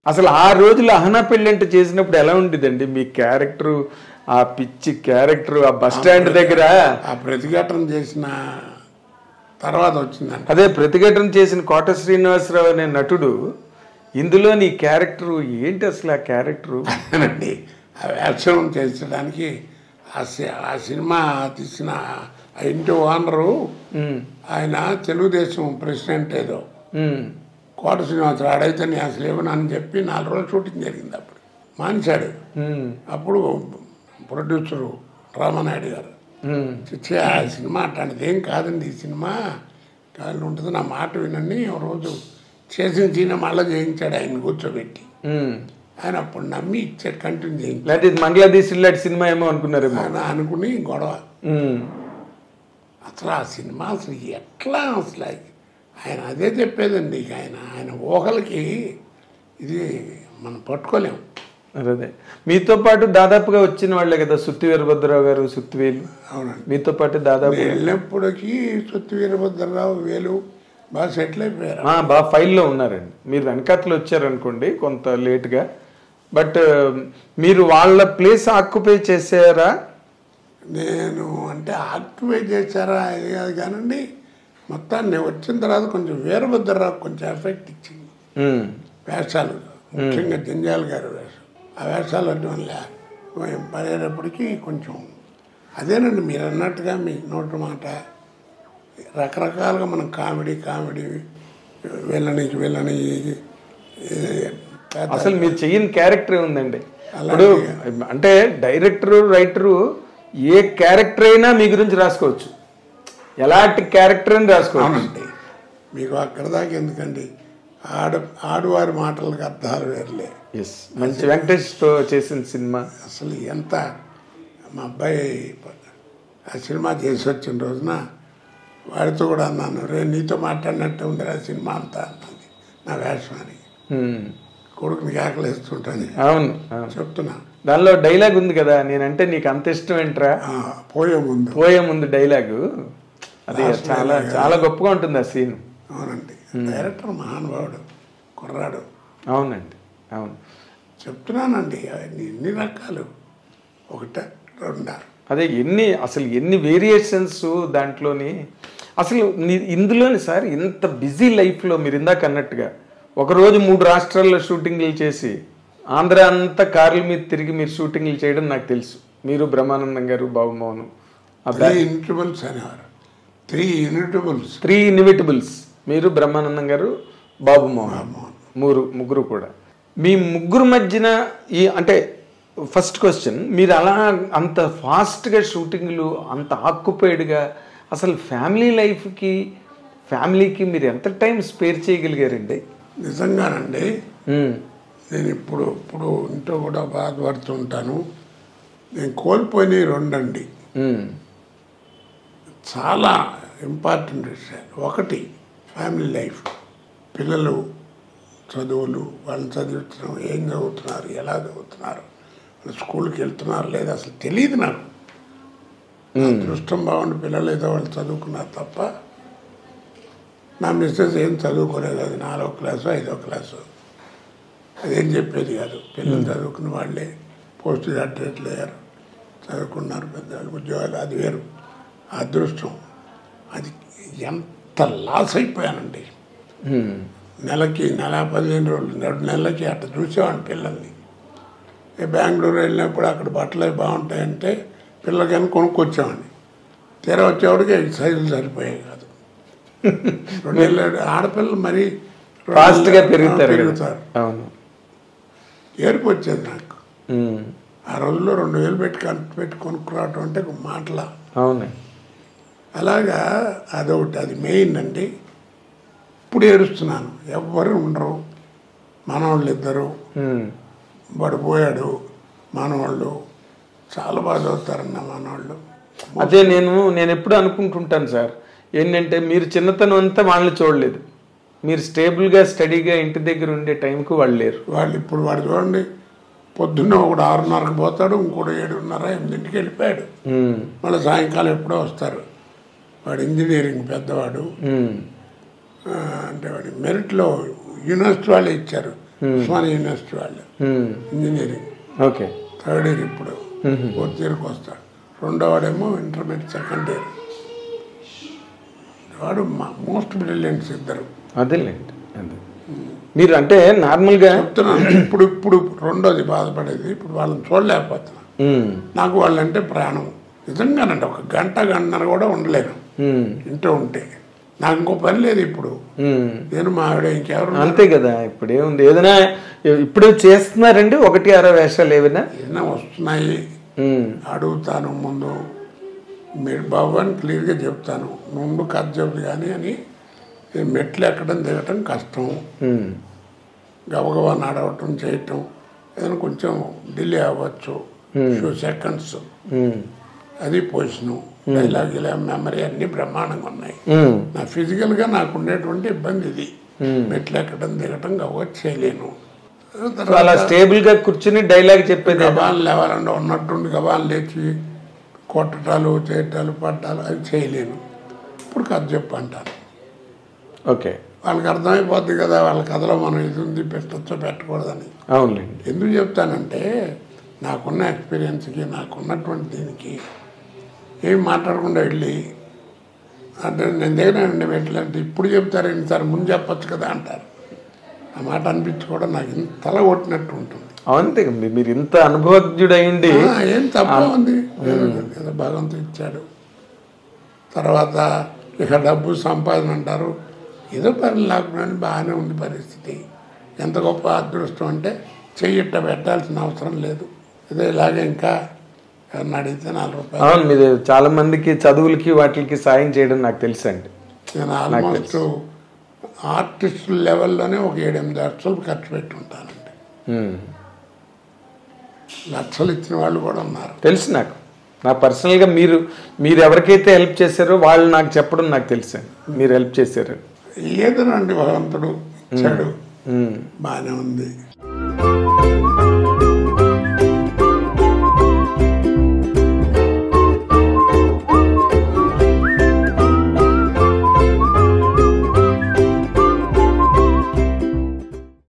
అసలు ఆ రోజులు అహనా పెళ్ళంట చేసినప్పుడు ఎలా ఉండేదండి మీ క్యారెక్టర్ ఆ పిచ్చి క్యారెక్టర్ ఆ బస్ స్టాండ్ దగ్గర ఆ ప్రతిఘటన చేసిన తర్వాత వచ్చిందంట అదే ప్రతిఘటన చేసిన కోట శ్రీనివాసరావు అనే నటుడు ఇందులో నీ క్యారెక్టర్ ఏంటి అసలు ఆ క్యారెక్టర్ అండి ఆ వేషం చేసడానికి ఆ సి- ఆ సినిమా తీసిన ఆ ఇంటి ఓనరు ఆయన తెలుగుదేశం ప్రెసిడెంట్ ఏదో కోట శ్రీనివాసరావు ఆడైతే నేను అసలు ఇవ్వను అని చెప్పి నాలుగు రోజులు షూటింగ్ జరిగింది అప్పుడు మానేశాడు అప్పుడు ప్రొడ్యూసరు రామానాయుడు గారు చిచ్చి ఆ సినిమా అట్లాంటిది ఏం కాదండి ఈ సినిమా కాళ్ళు ఉంటుంది నా మాట వినండి ఓ రోజు చేసిన సీన్ మళ్ళీ చేయించాడు ఆయన కూర్చోబెట్టి ఆయన అప్పుడు నమ్మి ఇచ్చాడు కంటిన్యూ చేయించాడు లేకపోతే ఇది బంగ్లాదేశ్ ఇల్లాంటి సినిమా ఏమో అనుకున్నారేమో ఆయన అనుకుని గొడవ ఉమ్. అసలు ఆ సినిమా అసలు ఎట్లా అసలు అది? ఆయన అదే చెప్పేదండి ఇక ఆయన ఆయన ఊహలకి ఇది మనం పట్టుకోలేము అదే మీతో పాటు దాదాపుగా వచ్చిన వాళ్ళే కదా సుత్తి వీరభద్రరావు గారు సుత్తివేలు అవునండి మీతో పాటు దాదాపు నేను వెళ్ళినప్పటికీ సొత్తు వీరభద్రరావు వేలు బాగా సెటిల్ అయిపోయారు ఆ, బాగా ఫైల్లో ఉన్నారండి మీరు వెనకాతలు వచ్చారనుకోండి కొంత లేట్గా బట్ మీరు వాళ్ళ ప్లేస్ ఆక్యుపై చేసారా నేను అంటే ఆక్టివేట్ చేశారా అది కాదు కానండి మొత్తాన్ని నేను వచ్చిన తర్వాత కొంచెం వీరభద్రరావు కొంచెం ఎఫెక్ట్ ఇచ్చింది ఉమ్. వేషాలు ముఖ్యంగా జంజాల్ గారి వేషం ఆ వేషాలు వల్ల పడేటప్పటికి కొంచెం అదేనండి మీరు అన్నట్టుగా మీ నోటి మాట రకరకాలుగా మనం కామెడీ కామెడీ వెళ్ళని వెళ్ళని అసలు మీరు చెయ్యని క్యారెక్టర్ ఉందండి ఇప్పుడు అంటే డైరెక్టరు రైటరు ఏ క్యారెక్టర్ అయినా మీ గురించి రాసుకోవచ్చు ఎలాంటి క్యారెక్టర్ అని రాసుకోవచ్చు అవునండి మీకు అక్కడ దాకా ఎందుకండి ఆడ ఆడువారి మాటలకు అర్థాలు వేరులే ఎస్ మంచి వెంకటేష్తో చేసిన సినిమా అసలు ఎంత మా అబ్బాయి ఆ సినిమా చేసి వచ్చిన రోజున వాడితో కూడా అన్నాను రే నీతో మాట్లాడినట్టు ఉంది ఆ సినిమా అంతా అన్నది నా వేషం అని ఉమ్. కొడుకుని ఆకలిస్తుంటాను అవును అవును చెప్తున్నా దానిలో డైలాగ్ ఉంది కదా నేనంటే నీకు అంత ఇష్టం ఏంట్రా ఆ, పోయే ముందు పోయే ముందు డైలాగు అది చాలా చాలా గొప్పగా ఉంటుంది ఆ సీన్ అవునండి డైరెక్టర్ మహానుభావుడు కుర్రాడు అవునండి అవును చెప్తున్నానండి అవన్నీ ఎన్ని రకాలు ఒకట రెండా అదే ఎన్ని అసలు ఎన్ని వేరియేషన్స్ దాంట్లోని అసలు ని- ఇందులోని సార్ ఇంత బిజీ లైఫ్లో మీరు ఇందాక అన్నట్టుగా ఒకరోజు మూడు రాష్ట్రాల్లో షూటింగ్లు చేసి ఆంధ్ర అంతా కార్ల మీద తిరిగి మీరు షూటింగ్లు చేయడం నాకు తెలుసు మీరు బ్రహ్మానందం గారు బాబుమోహన్ ఆ త్రీ ఇన్విటబుల్స్ అనేవారు త్రీ ఇన్విటబుల్స్ త్రీ ఇన్విటబుల్స్ మీరు బ్రహ్మానందం గారు బాబు మోహన్ ముగ్గురు ముగ్గురు కూడా మీ ముగ్గురు మధ్యన ఈ అంటే ఫస్ట్ క్వశ్చన్ మీరు అలా అంత ఫాస్ట్గా షూటింగ్లు అంత ఆక్యుపైడ్గా అసలు ఫ్యామిలీ లైఫ్కి ఫ్యామిలీకి మీరు ఎంత టైం స్పేర్ చేయగలిగారండి నిజంగానండి ఉమ్, నేను ఇప్పుడు ఇప్పుడు ఇంట్లో కూడా బాధపడుతుంటాను నేను కోల్పోయినవి రెండండి ఉమ్, చాలా ఇంపార్టెంట్ విషయాలు ఒకటి ఫ్యామిలీ లైఫ్ పిల్లలు చదువులు వాళ్ళని చదివించడం ఏం చదువుతున్నారు ఎలా చదువుతున్నారు వాళ్ళు స్కూల్కి వెళ్తున్నారు లేదా అసలు తెలియదు నాకు నా అదృష్టం బాగుండి పిల్లలు ఏదో వాళ్ళు చదువుకున్నారు తప్ప నా మిస్సెస్ ఏం చదువుకోలేదు అది నాలుగో క్లాసు ఐదో క్లాసు అదేం చెప్పేది కాదు పిల్లలు చదువుకున్న వాళ్ళే పోస్ట్ గ్రాడ్యుయేట్లు అయ్యారు చదువుకున్నారు పెద్ద ఉద్యోగాలు అది వేరు ఆ అదృష్టం అది ఎంత లాస్ అయిపోయానండి ఉమ్, నెలకి నెల పదిహేను రోజులు రెండు నెలలకి అట్లా చూసేవాడిని పిల్లల్ని ఏ బెంగళూరు వెళ్ళినప్పుడు అక్కడ బట్టలు అవి బాగుంటాయంటే పిల్లలకైనా కొనుక్కొచ్చేవాడిని తీరా వచ్చేవాడికి సైజులు సరిపోయాయి కాదు రెండు నెలలు ఆడపిల్లలు మరీ రెండు ఫాస్ట్గా నెలలు పెరుగుతారు కదా. పెరుగుతారు అవును ఏడుపు వచ్చేది నాకు ఉమ్, ఆ రోజుల్లో రెండు వేలు పెట్టి కన్- పెట్టి కొనుక్కురావటం అంటే ఒక మాటల అవును అలాగా అదొకటి అది మెయిన్ అండి ఇప్పుడు ఏడుస్తున్నాను ఎవ్వరు ఉండరు మనవాళ్ళు ఇద్దరు ఉమ్, వాడు పోయాడు మనవాళ్ళు చాలా బాగా చదువుతారన్న మనవాళ్ళు అదే నేను నేను ఎప్పుడు అనుకుంటుంటాను సార్ ఏంటంటే మీరు చిన్నతనం అంతా వాళ్ళని చూడలేదు మీరు స్టేబుల్గా స్టడీగా ఇంటి దగ్గర ఉండే టైంకు వాళ్ళు లేరు వాళ్ళు ఇప్పుడు వాడు చూడండి పొద్దున్న ఒకడు ఆరున్నరకు పోతాడు ఇంకోటి ఏడున్నర ఎనిమిదింటికి వెళ్ళిపోయాడు ఉమ్, మళ్ళీ సాయంకాలం ఎప్పుడో వస్తారు వాడు ఇంజనీరింగ్ పెద్దవాడు ఉమ్, ఆ, అంటే వాడి మెరిట్లో యూనివర్సిటీ వాళ్ళే ఇచ్చారు ఉస్మానియా యూనివర్సిటీ వాళ్ళు um, engineering okay third year ఇప్పుడు ఫోర్త్ ఇయర్కి వస్తాడు రెండో వాడేమో ఇంటర్మీడియట్ సెకండ్ ఇయర్ వాడు మోస్ట్ బ్రిలియంట్స్ ఇద్దరు అదేలేండి అదే మీరు అంటే నార్మల్గా చెప్తున్నాను ఇప్పుడు ఇప్పుడు రెండోది బాధపడేది ఇప్పుడు వాళ్ళని చూడలేకపోతున్నాను ఉమ్, నాకు వాళ్ళంటే ప్రాణం నిజంగానండి ఒక గంట గంటన్నర కూడా ఉండలేను ఉమ్, ఇంట్లో ఉంటే నాకు ఇంకో పని లేదు ఇప్పుడు ఉమ్. నేను మా ఆవిడ ఇంకెవరు అంతే కదా ఇప్పుడు ఏముంది ఏదైనా ఇప్పుడు చేస్తున్నారండి ఒకటి అర వేషాలు ఏమైనా ఏదైనా వస్తున్నాయి ఉమ్, అడుగుతాను ముందు మీరు బాబు అని క్లియర్గా చెప్తాను ముందు కథ చెప్పు కానీ అని ఈ మెట్లు ఎక్కడం దిగటం కష్టం ఉమ్, గబగబా నడవటం చేయటం ఏదైనా కొంచెం డిలే అవ్వచ్చు ఫ్యూ సెకండ్స్ ఉమ్, అది పొజిషను డైలాగ్ ఇలా మెమరీ అన్ని బ్రహ్మాండంగా ఉన్నాయి ఉమ్, నా ఫిజికల్గా నాకు ఉండేటువంటి ఇబ్బంది ఇది మెట్లు ఎక్కడం దిగటం గబగబా చేయలేను సో అలా స్టేబుల్ గా కూర్చుని డైలాగ్ చెప్పేది గబాన్ లేవాలంటే ఉన్నట్టుండి గబాన్ లేచి కొట్టటాలు చేయటాలు పట్టాలు అవి చేయలేను ఇప్పుడు కథ చెప్పు అంటారు ఓకే వాళ్ళకి అర్థమైపోద్ది కదా వాళ్ళ కథలో మనం ఇది ఉంది పెట్టచ్చో పెట్టకూడదని అవునులేండి ఎందుకు చెప్తానంటే నాకున్న ఎక్స్పీరియన్స్కి నాకున్నటువంటి దీనికి ఏం మాట్లాడకుండా వెళ్ళి అంటే నేను దగ్గరండి పెట్టలేంటే ఇప్పుడు చెప్తారేంటి సార్ ముందు చెప్పొచ్చు కదా అంటారు ఆ మాట అనిపించుకోవడం నాకు ఇంత తల కొట్టినట్టు ఉంటుంది అంతే మీ- మీరు ఇంత అనుభవజ్ఞుడైండి ఆ, ఏం తప్ప ఉంది ఏదో ఏదో భగవంతుడు ఇచ్చాడు తర్వాత ఇక డబ్బు సంపాదన అంటారు ఏదో పని లేకుండా బాగానే ఉంది పరిస్థితి ఎంత గొప్ప అదృష్టం అంటే చెయ్యిట్ట పెట్టాల్సిన అవసరం లేదు ఏదో ఇలాగే ఇంకా ఎవరిని అడిగితే నాలుగు రూపాయలు అవును మీరు చాలా మందికి చదువులకి వాటికి సాయం చేయడం నాకు తెలుసండి నేను ఆల్మోస్ట్ ఆర్టిస్ట్ లెవెల్లోనే ఒక ఏడెనిమిది లక్షలు ఖర్చు పెట్టి ఉంటానండి ఉమ్. లక్షలు ఇచ్చిన వాళ్ళు కూడా ఉన్నారు తెలుసు నాకు నా పర్సనల్గా మీరు మీరు ఎవరికైతే హెల్ప్ చేశారో వాళ్ళు నాకు చెప్పడం నాకు తెలుసు మీరు హెల్ప్ చేశారు ఏదోనండి భగవంతుడు ఇచ్చాడు ఉమ్. బాగానే ఉంది